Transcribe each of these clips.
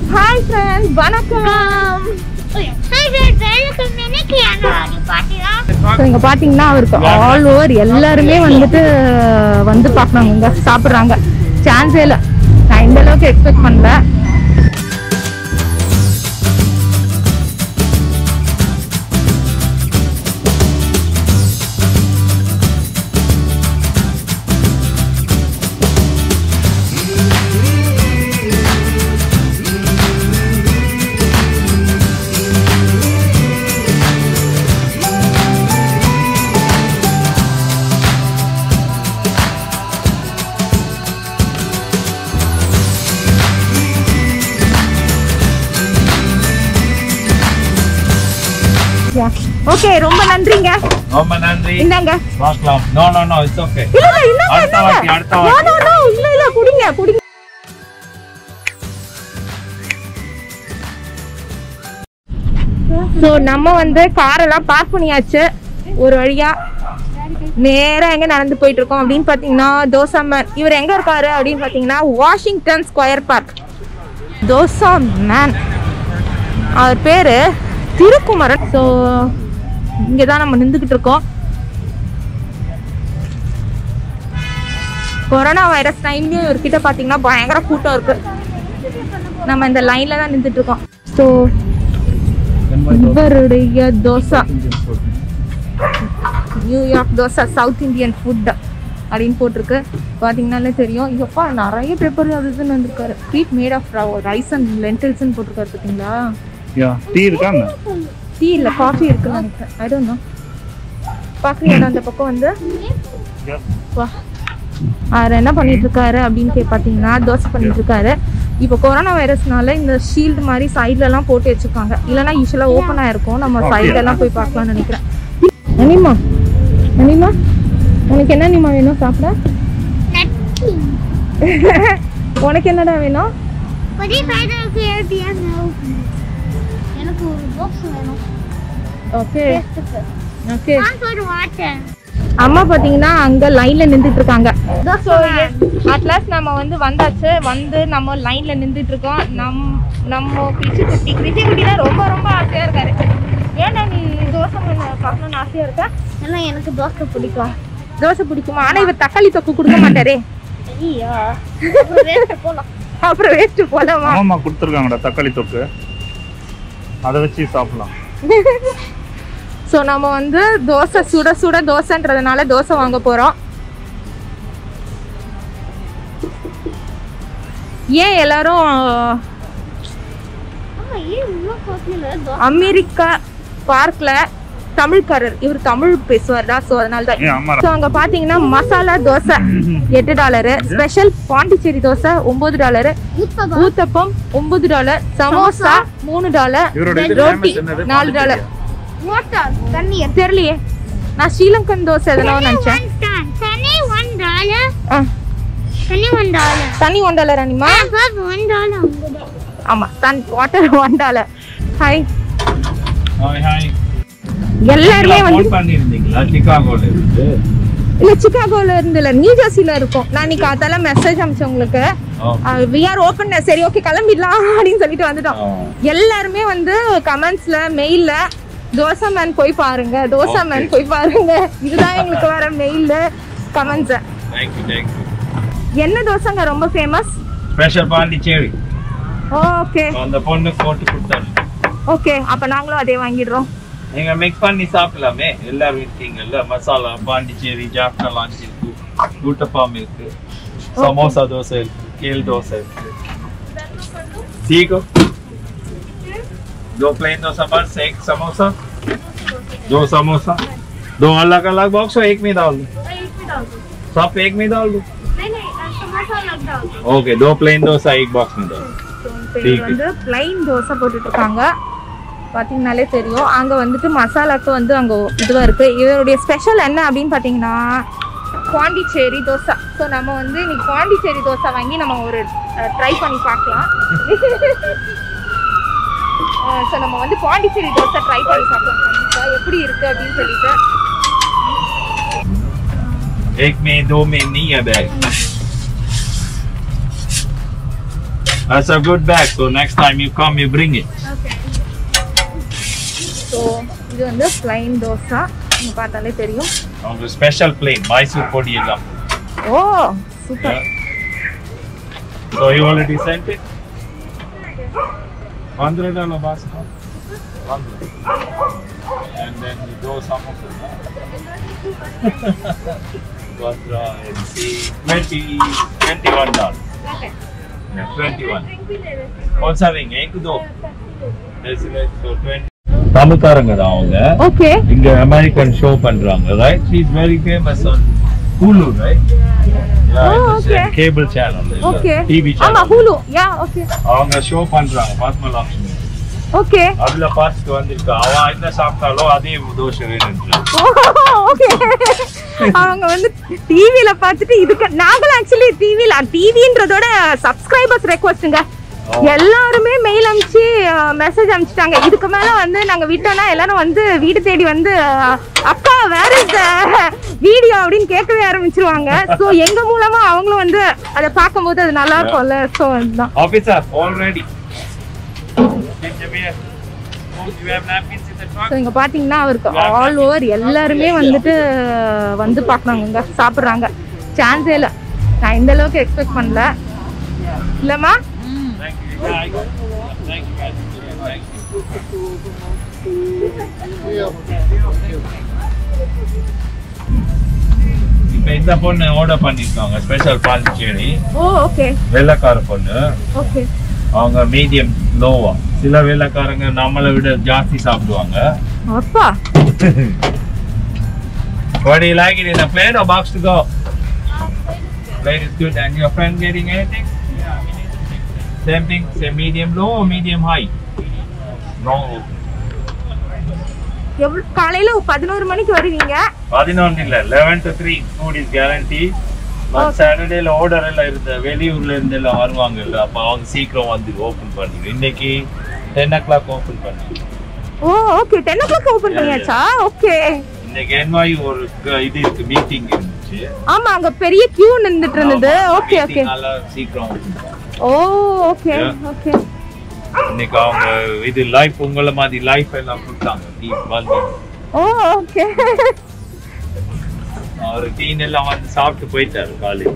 Hi friends வணக்கம் so இங்க பாத்தீங்கன்னா அவருக்கு ஆல் ஓவர் எல்லாருமே வந்துட்டு வந்து பார்க்கறாங்க இங்க சாப்பிடுறாங்க சான்ஸே இல்லை நான் இந்த அளவுக்கு எக்ஸ்பெக்ட் பண்ணல ஓகே ரொம்ப நன்றிங்க ரொம்ப நன்றி இந்தாங்க பார்க்கலாம் no no no it's okay இல்ல இல்ல இந்தாங்க அடுத்த இந்தாங்க வாட்டி, அடுத்த No, வாட்டி. no, no, இல்ல இல்ல குடிங்க குடிங்க ஸோ நம்ம வந்து காரெல்லாம் பார்க் பண்ணியாச்சு ஒரு வழியா நேரா எங்க நடந்து போயிட்டு இருக்கோம் அப்படின்னு பாத்தீங்கன்னா தோசாமன் இவர் எங்க இருக்காரு அப்படின்னு பாத்தீங்கன்னா Washington Square Park dosa man அவர் பேரு திருக்குமரன் ஸோ இங்கே தான் நம்ம நின்றுக்கிட்டு இருக்கோம் கொரோனா வைரஸ் டைம்லயும் இவர்கிட்ட பாத்தீங்கன்னா பயங்கர கூட்டம் இருக்கு நம்ம இந்த லைன்ல தான் நின்றுட்டு இருக்கோம் ஸோ இவருடைய dosa New York dosa South Indian food அப்படின்னு போட்டிருக்கு பார்த்தீங்கன்னாலே தெரியும் ஐயோப்பா நிறைய பேப்பர் அது இதுன்னு வந்திருக்காரு sweet made of rice and லென்டில்ஸ்னு போட்டிருக்காரு பார்த்தீங்களா யா டீ இருக்காங்க டீ இல்லை காஃபி இருக்குன்னு நினைக்கிறேன் ஐ டோன்ட் நோ பார்க்குறீங்களா அந்த பக்கம் வந்து வா அவர் என்ன பண்ணிட்டு இருக்காரு அப்படின்னு கே பார்த்தீங்கன்னா தோசை பண்ணிட்டு இருக்காரு இப்போ கொரோனா வைரஸ்னால இந்த ஷீல்டு மாதிரி சைட்ல எல்லாம் போட்டு வச்சிருக்காங்க இல்லைன்னா யூஸ்வலாக ஓப்பன் ஆயிருக்கும் நம்ம சைட்ல எல்லாம் போய் பார்க்கலாம்னு நினைக்கிறேன் அனிமா அனிமா உனக்கு என்ன அனிமா வேணும் சாப்பிட உனக்கு என்னடா வேணும் எனக்கு ஒரு பாக்ஸ் வேணும் ஓகே ஓகே ஒரு வாட்டர் அம்மா பாத்தீங்கன்னா அங்க லைன்ல நின்றுட்டு இருக்காங்க அட்லாஸ்ட் நம்ம வந்து வந்தாச்சு வந்து நம்ம லைன்ல நின்றுட்டு இருக்கோம் நம் நம்ம கிருஷி குட்டி கிருஷி குட்டினா ரொம்ப ரொம்ப ஆசையா இருக்காரு ஏன்டா நீ தோசை பண்ண பார்க்கணும்னு ஆசையா இருக்க எல்லாம் எனக்கு தோசை பிடிக்கும் தோசை பிடிக்குமா ஆனா இவர் தக்காளி தொக்கு கொடுக்க மாட்டாரே ஐயா போலாம் அப்புறம் வேஸ்ட் போலாமா ஆமாம்மா கொடுத்துருக்காங்கடா தக்காளி தொக்கு அதை வச்சு சாப்பிடலாம் ஸோ நம்ம வந்து தோசை சுட சுட தோசைன்றதுனால தோசை வாங்க போறோம் ஏன் எல்லாரும் ஆமா ஏன் இவ்வளோ காஸ்ட்லியில் தோசை அமெரிக்கா பார்க்ல தமிழ்காரர் இவர் தமிழ் பேசுவார்டா ஸோ அதனால தான் ஏன் அம்மா ஸோ அங்கே பார்த்தீங்கன்னா மசாலா தோசை எட்டு டாலரு ஸ்பெஷல் பாண்டிச்சேரி தோசை ஒம்பது டாலரு ஊத்தப்பம் ஊத்தப்பம் ஒம்பது டாலர் சமோசா மூணு டாலர் இவரோட இது ரோட்டி famous என்னது? நாலு டாலர் வாட்டர் தண்ணி தெரியலையே நான் ஸ்ரீலங்கன் தோசை எதனா நினச்சேன் தண்ணி ஒன் டாலர் ஆ தண்ணி ஒன் டாலர் தண்ணி ஒன் டாலர் அனிமா ஒன் டாலர் ஆமா தன் water one dollar hi hi hi எல்லாருமே வந்து ஃபோன் பண்ணியிருந்தீங்களா சிகாகோல இருந்து இல்ல சிகாகோல இருந்து இல்ல நியூ ஜெர்சில இருக்கோம் நான் இன்னைக்கு அதால மெசேஜ் அனுப்பிச்சேன் உங்களுக்கு ஓ. வி ஆர் ஓப்பன் சரி ஓகே கிளம்பிடலாம் அப்படின்னு சொல்லிட்டு வந்துட்டோம் ஓ. எல்லாருமே வந்து கமெண்ட்ஸ்ல மெயில்ல தோசை மேன் போய் பாருங்க தோசை மேன் Okay. போய் பாருங்க இதுதான் எங்களுக்கு வர மெயில்ல comments Thank you, thank you. என்ன தோசைங்க ரொம்ப ஃபேமஸ் ஸ்பெஷல் பாண்டிச்சேரி ஓகே அந்த பொண்ணு போட்டு கொடுத்தாரு ஓகே அப்ப நாங்களும் அதே வாங்கிடுறோம் நீங்க மிக்ஸ் பண்ணி சாப்பிடலாமே எல்லாரும் இருக்கீங்கல்ல மசாலா பாண்டிச்சேரி ஜாஃப்னா இருக்கு ஊட்டப்பாம் இருக்கு சமோசா தோசை இருக்கு கேல் தோசை இருக்கு ठीक हो दो प्लेन डोसा बस एक समोसा दो समोसा दो अलग अलग बॉक्स हो एक में डाल दो सब एक में डाल दो ओके दो प्लेन डोसा एक बॉक्स में डाल இப்போ இது வந்து பிளைன் தோசை போட்டுட்டு இருக்காங்க பார்த்தீங்கனாலே தெரியும் அங்கே வந்துட்டு மசாலாக்கு வந்து அங்கே இதுவாக இருக்குது இவருடைய ஸ்பெஷல் என்ன அப்படின்னு பார்த்தீங்கன்னா பாண்டிச்சேரி தோசை ஸோ நம்ம வந்து இன்னைக்கு பாண்டிச்சேரி தோசை வாங்கி நம்ம ஒரு ட்ரை பண்ணி பார்க்கலாம் ஸோ நம்ம வந்து பாண்டிச்சேரி தோசை ட்ரை பண்ணி பார்க்கலாம் கண்டிப்பா எப்படி இருக்கு அப்படின்னு சொல்லிட்டு एक में दो में नहीं है bag That's a good bag. So next time you come, you bring it. So இது வந்து plain தோசை நீங்கள் பார்த்தாலே தெரியும் அவங்க ஸ்பெஷல் பிளேன் மைசூர் பொடி எல்லாம் oh super So you already sent it? Hundred dollar basket. Hundred. And then you go samosa. Vajra and see twenty twenty one dollars. Yeah, twenty one. What's having? Ek do. That's right. So twenty. தமிழ்காரங்க தான் அவங்க okay இங்க American show பண்றாங்க right she is very famous on Hulu right Oh, okay. Cable channel okay TV ஆமா channel Hulu yeah okay அவங்க show பண்றாங்க Padma Lakshmi okay அதுல பார்த்துட்டு வந்திருக்கா அவ என்ன சாப்பிட்டாலோ அதே தோசை வேணும்ன்ற ஓகே அவங்க வந்து டிவில பார்த்துட்டு இதுக்கு நாங்களும் ஆக்சுவலி டிவில டிவின்றதோட சப்ஸ்கிரைபர்ஸ் ரெக்வஸ்ட்டுங்க Oh. எல்லாருமே மெயில் அனுப்பிச்சு மெசேஜ் அனுப்பிச்சிட்டாங்க இதுக்கு மேல வந்து நாங்க விட்டோம்னா எல்லாரும் வந்து வீடு தேடி வந்து அஹ், அக்கா வேற இந்த வீடியோ அப்படின்னு கேட்கவே ஆரம்பிச்சிருவாங்க ஸோ எங்க மூலமா அவங்களும் வந்து அதை பார்க்கும்போது அது நல்லா இருக்கும்ல ஸோ அதுதான் officer already You have napkins in the trunk? So இங்க பாத்தீங்கன்னா அவருக்கு ஆல் ஓவர் எல்லாருமே வந்துட்டு வந்து பார்க்குறாங்க சாப்பிட்றாங்க சான்ஸே இல்லை நான் இந்த அளவுக்கு எக்ஸ்பெக்ட் பண்ணல இல்லம்மா Thank you. Yeah, I got it. Thank you guys. Thank you. இப்ப இந்த பொண்ணு ஆர்டர் பண்ணிருக்காங்க ஸ்பெஷல் பாண்டிச்சேரி ஓ ஓகே வெள்ளக்கார பொண்ணு ஓகே அவங்க மீடியம் லோவா சில வெள்ளக்காரங்க நம்மளை விட ஜாஸ்தி சாப்பிடுவாங்க அப்பா What do you like it in a plate or box to go? Plate is good. And your friend getting anything? Same thing. Say medium low or medium high? No. எவ்வளோ காலையில பதினோரு மணிக்கு வருவீங்க பதினொன்று இல்ல eleven to three food is guarantee Okay. சாட்டர்டேல order எல்லாம் இருந்த வெளியூர்ல இருந்து எல்லாம் வருவாங்க இல்ல அப்ப அவங்க சீக்கிரம் வந்து ஓபன் பண்ணி இன்னைக்கு டென் ஓ கிளாக் ஓபன் பண்ணி oh okay ten o'clock open பண்ணியாச்சா ஓகே இன்னைக்கு என்வாயு ஒரு க- இது இருக்கு மீட்டிங் இருந்துச்சு ஆமா அங்க பெரிய கியூ நின்றுட்டு இருந்தது ஓகே ஓகே Meeting-ஆல சீக்கிரம் open பண்ணாங்க. ஓ ஓகே Yeah. ஓகே இன்னைக்கு அவங்க இது லைஃப் உங்கள மாதிரி லைஃப் எல்லாம் கொடுத்தாங்க டீ வந்து ஓ ஓகே அவர் டீன் எல்லாம் வந்து சாப்பிட்டு போயிட்டாரு காலையில்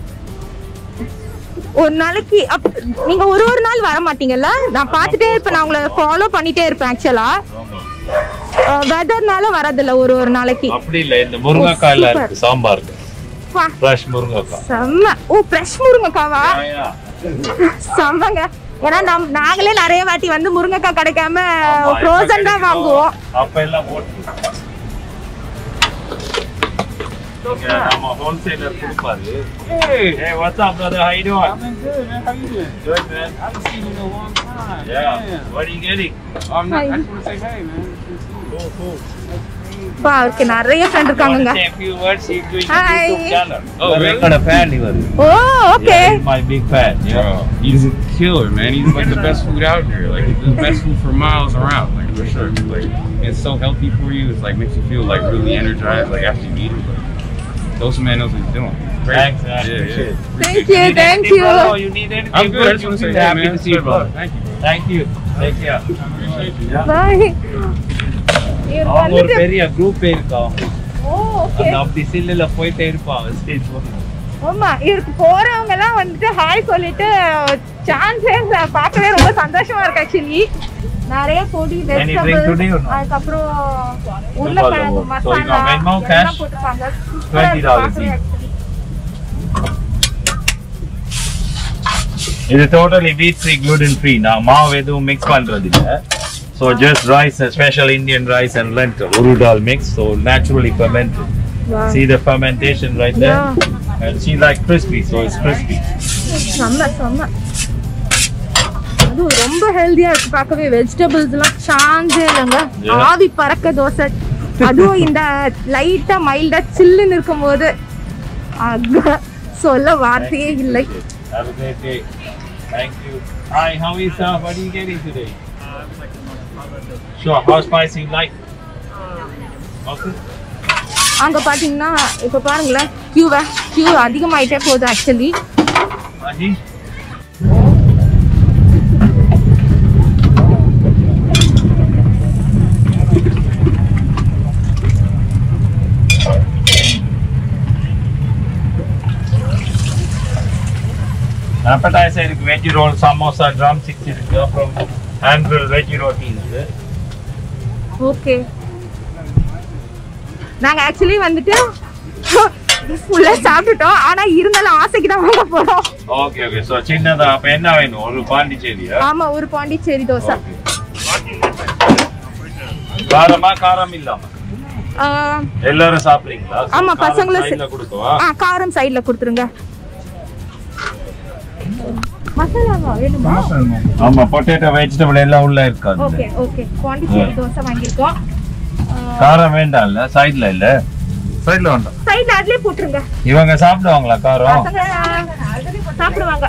ஒரு நாளைக்கு அப் நீங்க ஒரு ஒரு நாள் வர மாட்டீங்கல்ல நான் பார்த்துட்டே இருப்பேன் நான் உங்களை ஃபாலோ பண்ணிட்டே இருப்பேன் ஆக்சுவலா வெதர்னால வரதில்ல ஒரு ஒரு நாளைக்கு அப்படி இல்ல இந்த முருங்கைக்காய் எல்லாம் super. இருக்கு சாம்பார் வா, ஃப்ரெஷ் முருங்கைக்காய் செம்ம ஓ ஃப்ரெஷ் முருங்கைக்காவா செம்மங்க ஏன்னா நம் நாங்களே நிறைய வாட்டி வந்து முருங்கைக்காய் கிடைக்காம ஆமா, ஃப்ரோசன் எப்ப தான் கிடைக்குதோ வாங்குவோம் அப்ப எல்லாம் போட்டு இங்க நம்ம ஹோல்சேலர் கொடுப்பாரு Hey, what's up, brother? How you doing? I've been good, man. How you doing? Good, man. I haven't seen you in a long time. Yeah. Man. What are you getting? I'm not, Hi. I just want to say hey, man. It's good to see you. Cool, cool. பா அவருக்கு நிறைய friend You want இருக்காங்கங்க to say a few words? He's doing a Hi. YouTube channel. Oh, really? What kind of fan he was? Oh okay Yeah, he's my big fan. Yeah. Bro, he's a killer, man. He's like the best food out there. Like the best food for miles around, like for sure. Like it's so healthy for you. It's like makes you feel like really energized, like after you eat it. Like, Toast man knows what he's doing. Great. Thanks, man. Yeah, Appreciate yeah. it. Thank you, need thank anything, you. brother? You need anything? I'm good. I just You want to say feel hey, happy man. to see you, brother. Thank you. Thank you. Take care. Appreciate you. Yeah. Bye இவர் அவங்க ஒரு வந்துட்டு பெரிய group இருக்கா ஓ okay அந்த அப்படி சில்லுல போயிட்டே இருப்பாங்க ஸ்டேஜ் ஆமா இவருக்கு போறவங்க எல்லாம் வந்துட்டு ஹாய் சொல்லிட்டு சான்ஸே பார்க்கவே ரொம்ப சந்தோஷமா இருக்கு ஆக்சுவலி நிறைய பொடி Any drink today or vegetables no? அதுக்கப்புறம் Follow. உருளைக்கிழங்கு So, masala you know, minimum எல்லாம் cash? போட்டிருப்பாங்க $20 பார்க்கவே each. actually. இது totally wheat free gluten free நான் மாவு எதுவும் மிக்ஸ் பண்றது இல்ல so just rice special Indian rice and lentil ஒரு dal mix so naturally fermented Wow. see the fermentation right there Yeah. and she like crispy so it's crispy செம்ம செம்ம அதுவும் ரொம்ப ஹெல்தியா இருக்கு பார்க்கவே வெஜிடபிள்ஸ் எல்லாம் சான்ஸே இல்லைங்க Yeah. ஆவி பறக்க தோசை அதுவும் இந்த லைட்டா மைல்டா சில்லுன்னு இருக்கும்போது அங்க சொல்ல வார்த்தையே இல்லை have a great day thank you hi how is uh, what are you getting today sure how spicy you like okay அங்க பாத்தீங்கன்னா இப்ப பாருங்களேன் கியூவை கியூ அதிகமாயிட்டே போகுது ஆக்சுவலி Aji? appetizer இருக்கு veg roll samosa drum six இருக்கு அப்புறம் ஹேண்ட் ரோல் வெஜ் ரோட்டி இருக்கு ஓகே நாங்க ஆக்சுவலி வந்துட்டு ஃபுல்லா சாப்பிட்டுட்டோம் ஆனா இருந்தாலும் ஆசைக்கு தான் வாங்க போறோம் ஓகே ஓகே ஸோ சின்னதா அப்ப என்ன வேணும் ஒரு பாண்டிச்சேரியா ஆமா ஒரு பாண்டிச்சேரி தோசை Okay. காரமா காரம் இல்லாம ஆ, எல்லாரும் சாப்பிடுறீங்களா So, ஆமா, காரம் பசங்களும் side ல கொடுக்கவா ஆ காரம் சைடுல கொடுத்துருங்க மசாலாவா வேணுமா ஆமா பொட்டேட்டோ வெஜிடபிள் எல்லாம் உள்ள இருக்காது ஓகே ஓகே பாண்டிச்சேரி தோசை வாங்கியிருக்கோம் காரம் வேண்டாம்ல சைடுல இல்ல சைடுல வேண்டாம் சைடுல அதுலயே போட்டுருங்க இவங்க சாப்பிடுவாங்களா காரம் பசங்க சாப்பிடுவாங்க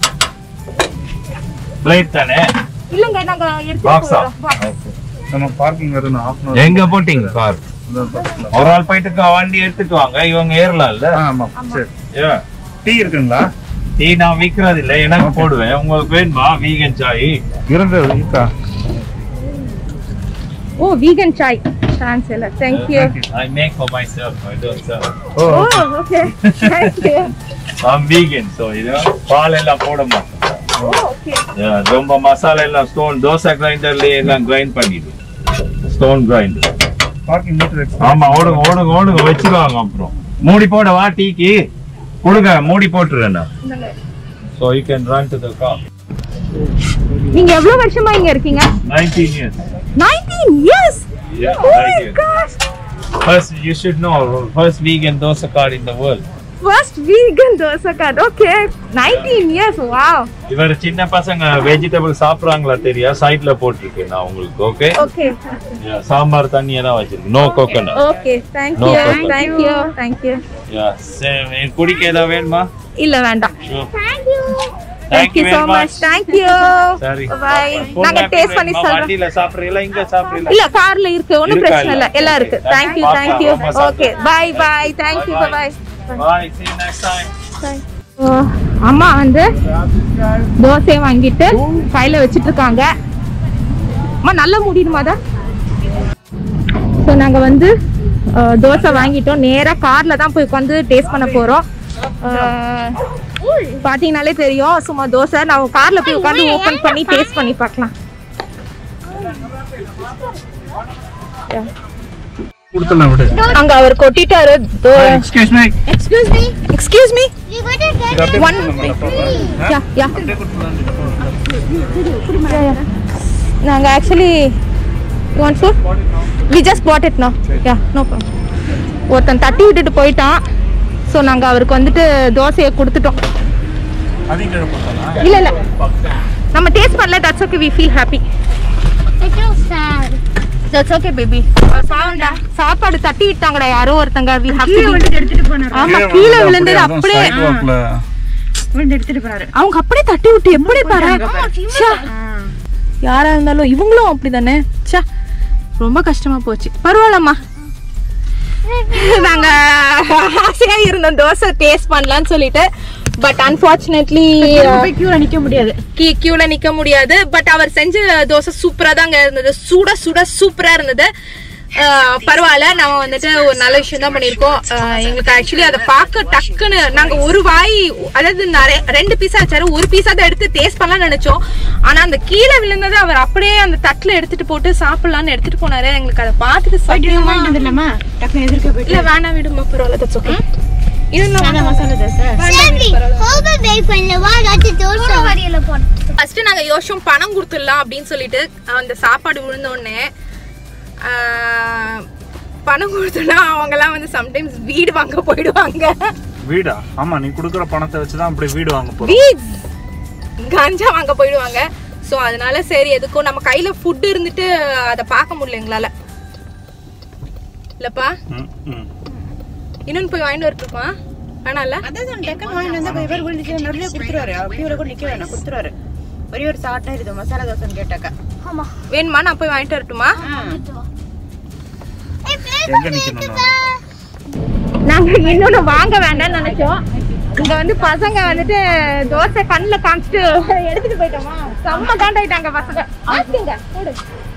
பிளேட் தானே இல்லங்க நாங்க எடுத்து பாக்ஸா போறோம் நம்ம பார்க்கிங் வருது ஹாஃப் அன் எங்க போட்டீங்க கார் ஒரு ஆள் போயிட்டு கா- வண்டி எடுத்துட்டு வாங்க இவங்க ஏறலாம்ல ஆமா சரி Yeah. டீ இருக்குங்களா டீ நான் விக்கிறது இல்ல எனக்கு போடுவேன் உங்களுக்கு வேணுமா வீகன் சாய் இருந்தது இருக்கா ஓ வீகன் சாய் சான்ஸ் இல்ல thank you I make for myself. I don't sell. Oh oh okay thank you I'm vegan, so you know, பால் எல்லாம் போட மாட்டேன் ஓ ஓகே Yeah, ரொம்ப மசாலா எல்லாம் ஸ்டோன் தோசை கிரைண்டர்லயே எல்லாம் கிரைண்ட் பண்ணிடுவேன் ஸ்டோன் கிரைண்டர் பார்க்கிங் மீட்டர் ஆமா ஓடுங்க ஓடுங்க ஓடுங்க வச்சிருவாங்க அப்புறம் மூடி போடவா டீக்கு கொடுங்க மூடி போட்டுறேன் so you can run to the car நீங்க எவ்வளவு வருஷமா இங்க இருக்கீங்க nineteen years 19 years Yeah, oh right my here. gosh First, you should know, first vegan dosa card in the world. first vegan dosa card okay 19 years wow இவர் சின்ன பசங்க vegetable சாப்பிடுறாங்களா தெரியா சைட்ல போட்டிருக்கேன் நான் உங்களுக்கு ஓகே okay சாம்பார் தண்ணி எல்லாம் வச்சிருக்கு no coconut okay thank No you problem. thank you thank you குடிக்க ஏதாவது வேணுமா இல்ல வேண்டாம் Thank you. thank you so much thank you சரி bye நாங்க டேஸ்ட் பண்ணி சொல்றோம் வண்டியில சாப்பிடுறீங்களா இங்க சாப்பிடுறீங்களா இல்ல கார்ல இருக்கு ஒண்ணும் இருக்கா பிரச்சனை இல்ல இல்ல? எல்லாம் இருக்கு Okay, thank you thank thank you. you ரொம்ப okay bye bye thank you Bye, bye bye. bye Bye, see you next time. ஓ, அம்மா வந்து தோசையை வாங்கிட்டு கையில வச்சிட்டு இருக்காங்க அம்மா நல்லா முடியுமா தான் ஸோ நாங்க வந்து அஹ், தோசை வாங்கிட்டோம் நேரா கார்ல தான் போய் உட்காந்து டேஸ்ட் பண்ண போறோம் அஹ், பாத்தீங்கனாலே தெரியும் சும்மா தோசை நான் கார்ல போய் உட்காந்து ஓபன் பண்ணி டேஸ்ட் பண்ணி பார்க்கலாம் கொடுத்துடலாம் விடு அங்க அவர் கொட்டிட்டாரு excuse me Excuse me. Excuse me You got to get இது அப்படியே One- கொடுத்துடலாம் யா யா அப்படியே கொடுத்துடலாம் நாங்க actually you want food we just put it no yeah no problem ஒருத்தன் தட்டி விட்டுட்டு போயிட்டான் ஸோ நாங்கள் அவருக்கு வந்துட்டு தோசையை கொடுத்துட்டோம் அதையும் கீழே போட்டலாம் இல்லை இல்லை நம்ம டேஸ்ட் பண்ணல that's okay we feel happy It's so sad. That's okay baby சாப்பாடு தட்டி விட்டாங்கடா யாரோ ஒருத்தங்க வி ஹேவ் டு எடுத்துட்டு போனாரு ஆமா கீழே விழுந்தது அப்படியே விழுந்து எடுத்துட்டு போனாரு அவங்க அப்படியே தட்டி விட்டு எப்படி பாரு ச்சே. யாரா இருந்தாலும் இவங்களும் அப்படிதானே ச்சே ரொம்ப கஷ்டமா போச்சு பரவாயில்லம்மா நாங்க ஆசையா இருந்தோம் தோசை டேஸ்ட் பண்ணலாம்னு சொல்லிட்டு பட் அன்பார்ச்சுனேட்லி கியூல நிக்க முடியாது கியூல நிக்க முடியாது பட் அவர் செஞ்ச தோசை சூப்பரா தாங்க இருந்தது சுட சுட சூப்பரா இருந்தது அஹ் பரவாயில்ல நம்ம வந்துட்டு ஒரு நல்ல விஷயம் தான் பண்ணியிருக்கோம் அஹ் எங்களுக்கு ஆக்சுவலி அதை பார்க்க டக்குன்னு நாங்க ஒரு வாய் அதாவது நிறைய ரெண்டு பீஸா வச்சாரு ஒரு பீஸா தான் எடுத்து டேஸ்ட் பண்ணலாம்னு நினைச்சோம் ஆனா அந்த கீழே விழுந்ததை அவர் அப்படியே அந்த தட்டுல எடுத்துட்டு போட்டு சாப்பிடலாம்னு எடுத்துட்டு போனாரு எங்களுக்கு அதை பார்த்துட்டு சத்தியமா இல்லம்மா டக்குனு எதிர்க்க போயிட்டு இல்ல வேணாம் விடுமா பரவாயில்ல தட்ஸ் ஓகே இது சாதா மசாலா தோசை சரி ஹோப பேக் பண்ணவா அது தோசை வடியில போட்டு ஃபர்ஸ்ட் நாங்க யோசிச்சோம் பணம் கொடுத்துடலாம் அப்படின்னு சொல்லிட்டு அந்த சாப்பாடு விழுந்த உடனே ஆஹ், பணம் கொடுத்தோன்னா அவங்கெல்லாம் வந்து சம்டைம்ஸ் வீடு வாங்க போயிடுவாங்க வீடா ஆமா நீ கொடுக்குற பணத்தை வச்சு தான் அப்படி வீடு வாங்க போறோம் வீட் கஞ்சா வாங்க போயிடுவாங்க ஸோ அதனால சரி எதுக்கும் நம்ம கையில ஃபுட் இருந்துட்டு அதை பார்க்க முடியல எங்களால இல்லப்பா ம், ம். இன்னொன்னு போய் வாங்கிட்டு வரட்டுமா வேணாம்ல அதான் சொன்ன டக்குன்னு வாங்கிட்டு வந்தா போய் இவர் விழுந்துச்சு நிறைய கொடுத்துருவாரு அப்படியே கூட நிக்க வேணாம் கொடுத்துருவாரு ஒரே ஒரு சாட்டா இது மசாலா தோசைன்னு கேட்டாக்கா வேணுமா நான் போய் வாங்கிட்டு வரட்டுமா எங்க நிக்கணும் நான்? நாங்க இன்னொன்னு வாங்க வேண்டாம்னு நினைச்சோம் இங்க வந்து பசங்க வந்துட்டு தோசை கண்ணுல காமிச்சிட்டு எடுத்துட்டு போயிட்டோமா செம்ம காண்டாயிட்டாங்க பசங்க ஆச்சுங்க போடு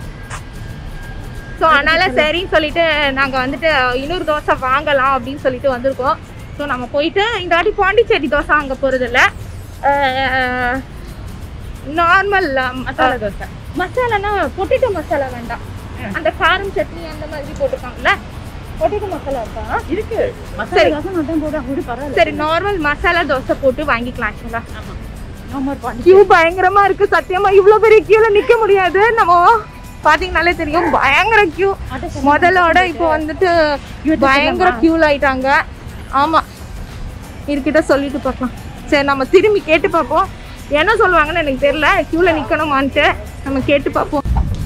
ஸோ அதனால சரின்னு சொல்லிட்டு நாங்க வந்துட்டு இன்னொரு தோசை வாங்கலாம் அப்படின்னு சொல்லிட்டு வந்திருக்கோம் ஸோ நம்ம போயிட்டு இந்த வாட்டி பாண்டிச்சேரி தோசை அங்க போறது இல்ல நார்மல் மசாலா தோசை மசாலானா பொட்டேட்டோ மசாலா வேண்டாம் அந்த காரம் சட்னி அந்த மாதிரி போட்டிருக்காங்கல்ல பொட்டேட்டோ மசாலா இருக்கா இருக்கு மசாலா தோசை மட்டும் போட கூட பரவாயில்ல சரி நார்மல் மசாலா தோசை போட்டு வாங்கிக்கலாம் ஆக்சுவலா ஆமா நோ மோர் பாண்டி கியூ பயங்கரமா இருக்கு சத்தியமா இவ்ளோ பெரிய கியூல நிக்க முடியாது நம்ம பாத்தீங்கனாலே தெரியும் பயங்கர கியூ முதலோட இப்போ வந்துட்டு பயங்கர கியூல ஆயிட்டாங்க ஆமா இதுகிட்ட சொல்லிட்டு பார்க்கலாம் சரி நம்ம திரும்பி கேட்டு பார்ப்போம் என்ன சொல்லுவாங்கன்னு எனக்கு தெரியல கியூல நிக்கணுமான்ட்டு நம்ம கேட்டு பார்ப்போம்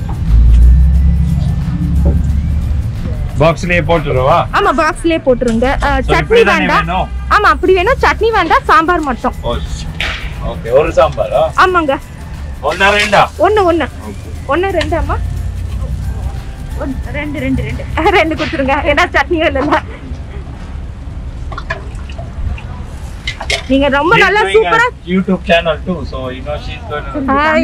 பாக்ஸ்லயே போட்டுருவா ஆமா பாக்ஸ்லயே போட்டுருங்க அஹ், So, சட்னி இப்படிதானே வேண்டாம் வேணும்? ஆமா அப்படி வேணும் சட்னி வேண்டாம் சாம்பார் மட்டும் ஓகே ஒரு சாம்பாரா ஆமாங்க ஒன்னா ரெண்டா ஒண்ணு ஒண்ணு ஒண்ணு ரெண்டு அம்மா ஒன்று, ரெண்டு ரெண்டு ரெண்டு ரெண்டு கொடுத்துருங்க ஏன்னா சட்னியும் இல்லைல்ல நீங்க ரொம்ப நல்லா சூப்பரா YouTube channel too so you know she's going hi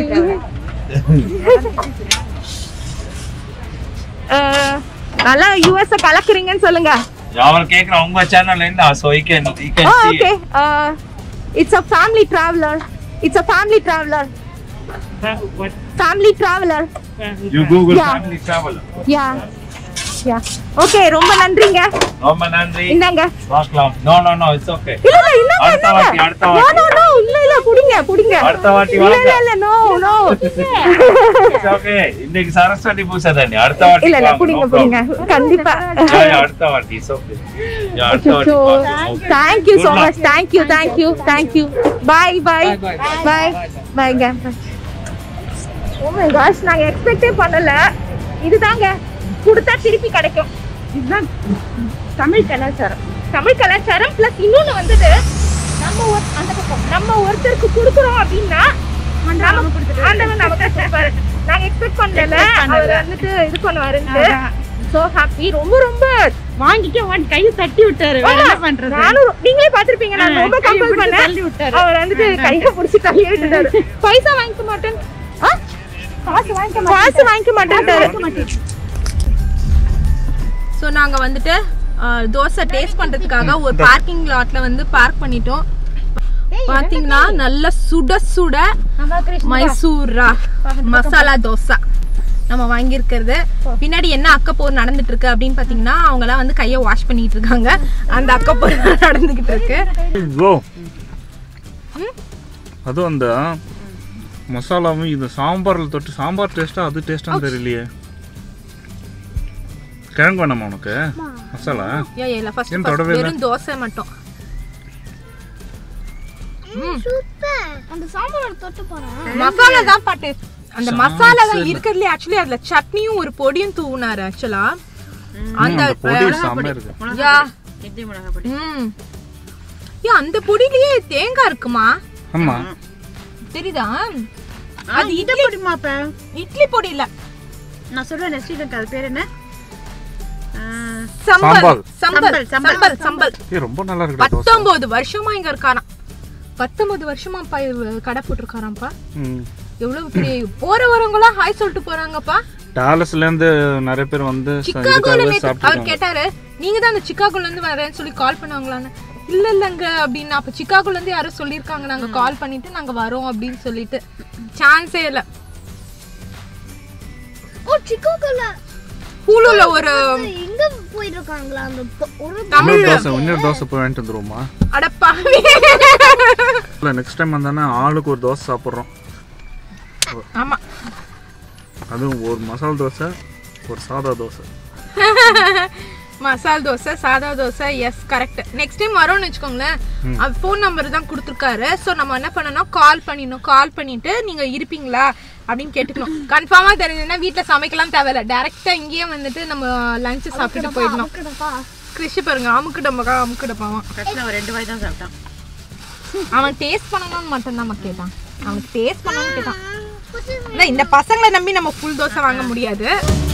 நல்லா யூஎஸ் கலக்குறீங்கன்னு சொல்லுங்க அவர் கேக்குற உங்க சேனல் என்ன so you can you oh can okay it's a family traveller it's a family traveller family traveller you Google Yeah. Family travel yeah yeah okay ரொம்ப நன்றிங்க ரொம்ப நன்றி இந்தாங்க பார்க்கலாம் no no no it's okay இல்ல இல்ல இந்தாங்க அடுத்த இந்தாங்க வாட்டி, அடுத்த நோ வாட்டி. நோ நோ இல்ல இல்ல புடிங்க புடிங்க அடுத்த வாட்டி இல்ல வாங்க. இல்ல இல்ல நோ நோ இட்ஸ் ஓகே இன்னைக்கு சரஸ்வதி பூசை தானே அடுத்த வாட்டி இல்ல இல்ல வாங்க, புடிங்க no புடிங்க கண்டிப்பா problem. Yeah, yeah, அடுத்த வாட்டி இட்ஸ் ஓகே அடுத்த வாட்டி So, பார்க்கலாம். Okay. thank you so much. Thank you, thank you, thank you. Bye, bye, bye, bye, bye. Oh my gosh, நாங்க எக்ஸ்பெக்டே பண்ணல இதுதாங்க கொடுத்தா திருப்பி கிடைக்கும் இதுதான் தமிழ் கலாச்சாரம் தமிழ் கலாச்சாரம் பிளஸ் இன்னொன்னு வந்தது நம்ம ஒரு- அந்த பக்கம் நம்ம ஒருத்தருக்கு கொடுக்குறோம் அப்படின்னா நமக்கு- ஆண்டவன் நமக்கு கொடுப்பாரு நாங்க எக்ஸ்பெக்ட் பண்ணல அவர் வந்துட்டு இது பண்ணுவாருன்ட்டு சோ ஹாப்பி ரொம்ப ரொம்ப வாங்கிக்க வாங்கி கையை தட்டி விட்டாரு வேற என்ன பண்றது நானும் ரொ- நீங்களே பாத்திருப்பீங்க நான் ரொம்ப கையை கம்பல் பிடிச்சு பண்ணேன் தள்ளி விட்டாரு அவர் வந்துட்டு கையை பிடிச்சி தள்ளி விட்டுட்டாரு பைசா வாங்கிக்க மாட்டேன் ஆ? காசு வாங்கிக்க மாட்டேன்ட்டாரு ஸோ நாங்கள் வந்துட்டு ஆ, தோசை டேஸ்ட் பண்ணுறதுக்காக ஒரு பார்க்கிங் லாட்ல வந்து பார்க் பண்ணிட்டோம் பார்த்தீங்கன்னா நல்ல சுட சுட மைசூரா மசாலா தோசை நம்ம வாங்கியிருக்கிறது பின்னாடி என்ன அக்கப்போர் நடந்துட்டு இருக்கு அப்படின்னு பார்த்தீங்கன்னா அவங்கலாம் வந்து கையை வாஷ் பண்ணிட்டு இருக்காங்க அந்த அக்கப்போர் நடந்துகிட்டு இருக்கு ப்ரோ அதுவும் அந்த மசாலாவும் இது சாம்பாரில் தொட்டு சாம்பார் டேஸ்டா அது டேஸ்டான்னு தெரியலையே கிழங்கு வேணாமா உனக்கு மசாலா ஏன் இல்ல ஃபர்ஸ்ட் ஏன் தொடவே இல்ல? வெறும் தோசை மட்டும் சூப்பர் அந்த சாம்பாரோட தொட்டு போறேன் மசாலா தான் பாட்டு அந்த மசாலா தான் இருக்கிறதுல ஆக்சுவலி அதுல சட்னியும் ஒரு பொடியும் தூவுனாரு ஆக்சுவலா அந்த அந்த பொடி செம்ம இருக்கு யா இட்லி மிளகா பொடி ம் யா அந்த பொடியிலேயே தேங்காய் இருக்குமா ஆமா தெரியுதா அது இட்லி பொடிமா அப்ப இட்லி பொடி இல்ல நான் சொல்றேன் ஸ்ரீலங்கா அது பேர் என்ன ஆ, சம்பல் சாம்பல். சம்பல் சம்பல், சம்பல் சம்பல் ஏய் ரொம்ப நல்லா இருக்குடா தோசை பத்தொன்பது வருஷமா இங்க இருக்காராம் பத்தொன்பது வருஷமா அப்பா இவ- கடை போட்டிருக்காராம்ப்பா ம் எவ்வளவு பெரிய போற வரவங்களாம் ஹாய் சொல்லிட்டு போறாங்கப்பா டாலஸ்ல இருந்து நிறைய பேர் வந்து ச- சிக்காகோல இதுக்காகவே நேத்து அவர் சாப்பிட்டுருக்காங்க கேட்டாரு நீங்க தான் அந்த சிக்காகோல இருந்து வரேன்னு சொல்லி கால் பண்ணாங்களான்னு இல்ல இல்லங்க அப்படின்னு அப்ப சிக்காகோல இருந்து யாரோ சொல்லிருக்காங்க நாங்க கால் பண்ணிட்டு நாங்க வரோம் அப்படின்னு சொல்லிட்டு சான்ஸே இல்ல ஓ சிக்கோக்குள்ள ஹூலுல ஒரு எங்க போயிட்டு இருக்காங்களா அந்த பொ- ஒரு தமிழ் இன்னொரு தோசை இன்னொரு தோசை போய் வாங்கிட்டு வந்துருவோமா அடப்பாவி இல்லை நெக்ஸ்ட் டைம் வந்தானே ஆளுக்கு ஒரு தோசை சாப்பிட்றோம் ஆமா அதுவும் ஒரு மசால் தோசை ஒரு சாதா தோசை மசால் தோசை சாதா dosa yes correct next time வரோம்னு வச்சுக்கோங்களேன் அவர் ஃபோன் நம்பர் தான் கொடுத்துருக்காரு ஸோ நம்ம என்ன பண்ணணும் கால் பண்ணிடணும் கால் பண்ணிட்டு நீங்க இருப்பீங்களா அப்படின்னு கேட்டுக்கணும் கன்ஃபார்மா தெரிஞ்சதுன்னா வீட்டில் சமைக்கலாம் தேவையில்ல டேரெக்டா இங்கேயே வந்துட்டு நம்ம லஞ்ச் சாப்பிட்டுட்டு போயிடணும் கிருஷி பாருங்க அமுக்கிடம்பக்கா அமுக்கிடப்பாவான் கடைசியில் அவன் ரெண்டு வாய் தான் சாப்பிட்டான் அவன் டேஸ்ட் பண்ணணும்னு மட்டும் தான் கேட்டான் அவனுக்கு டேஸ்ட் பண்ணணும்னு கேட்டான் இல்ல இந்த பசங்களை நம்பி நம்ம ஃபுல் தோசை வாங்க முடியாது